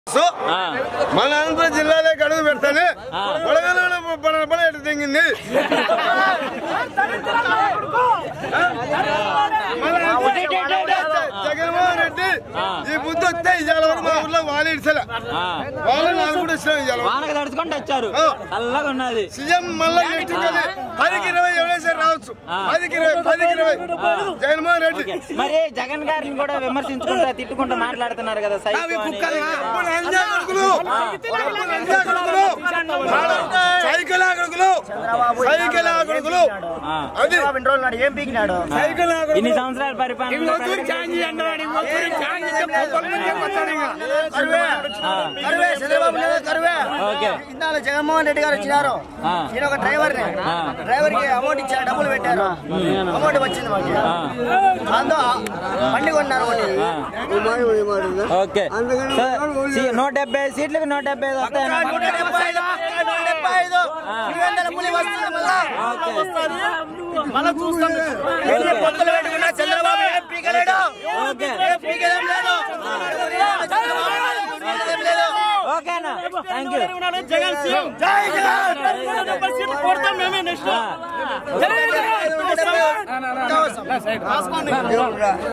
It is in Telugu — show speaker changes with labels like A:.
A: సో
B: ఆ.
A: మన అనంతపురం జిల్లాలో అడుగు పెడతాను
B: ఆ.
A: వడగలలో పడ పడ ఎటు తెంగింది మన జగన్మోహన్ రెడ్డి
B: ఆ.
A: ఈ బుద్ధి వస్తే ఇవాళ వరకు మా ఊర్లో వాళ్ళు ఇడిసలే
B: ఆ.
A: వాళ్ళు నాకు కూడా ఇష్టం ఇవాళ వరకు.
B: వానకు తడుచుకుంటూ వచ్చారు
A: ఆ.
B: చల్లగా ఉన్నది
A: సీఎం మళ్ళా నెక్స్ట్ కదా పదికి ఇరవై ఎవరైనా రావచ్చు
B: ఆ.
A: పదికి ఇరవై పదికి ఇరవై జగన్మోహన్ రెడ్డి
B: ఓకే. మరి జగన్ గారిని కూడా విమర్శించుకుంటా తిట్టుకుంటా మాట్లాడుతున్నారు కదా సైకో
A: అవి
B: అని.
A: కుక్కలు అప్పుడు లంజా కొడుకులు అప్పుడు లంజా కొడుకులు సైకిల్ కొడుకులు సైకిల్ కొడుకులు
B: ఆ.
A: అది
C: ఏం పీకినాడు
A: సైకిల్
B: ఇన్ని సంవత్సరాల పరిపాలన
C: కరువే కరువే చంద్రబాబు నాయుడు కరువే
B: ఓకే.
C: ఇందాక జగన్మోహన్ రెడ్డి గారు వచ్చినారు
B: ఆ.
C: నేను ఒక డ్రైవర్ ని
B: ఆ.
C: డ్రైవర్ కి అమౌంట్ ఇచ్చారు డబ్బులు పెట్టారు అమౌంట్ వచ్చింది మాకు
B: ఆ.
C: అందు బండి కొన్నారు ఒకటి
B: ఓకే సో, సీ- నూట డెబ్బై ఐదు సీట్లకు నూట డెబ్బై ఐదు వస్తాయన్నమాట
C: నూట డెబ్బై ఐదు, నూట డెబ్బై ఐదు.
B: ఆ.
C: ఇరవై వందల పులి వస్తుంది మళ్ళా.
B: ఓకే.
C: మళ్ళా చూస్తాం ఎన్ని పొత్తులు పెట్టుకున్నా చంద్రబాబు ఏం పీకలేడు
B: ఓకే.
C: ఏం పీకలేం లేదు చంద్రబాబు నాయుడు పీకలేం లేదు
B: ఓకేనా థ్యాంక్ యూ
C: జగన్ సీఎం జై జగన్
B: ఆ.
C: జై జగన్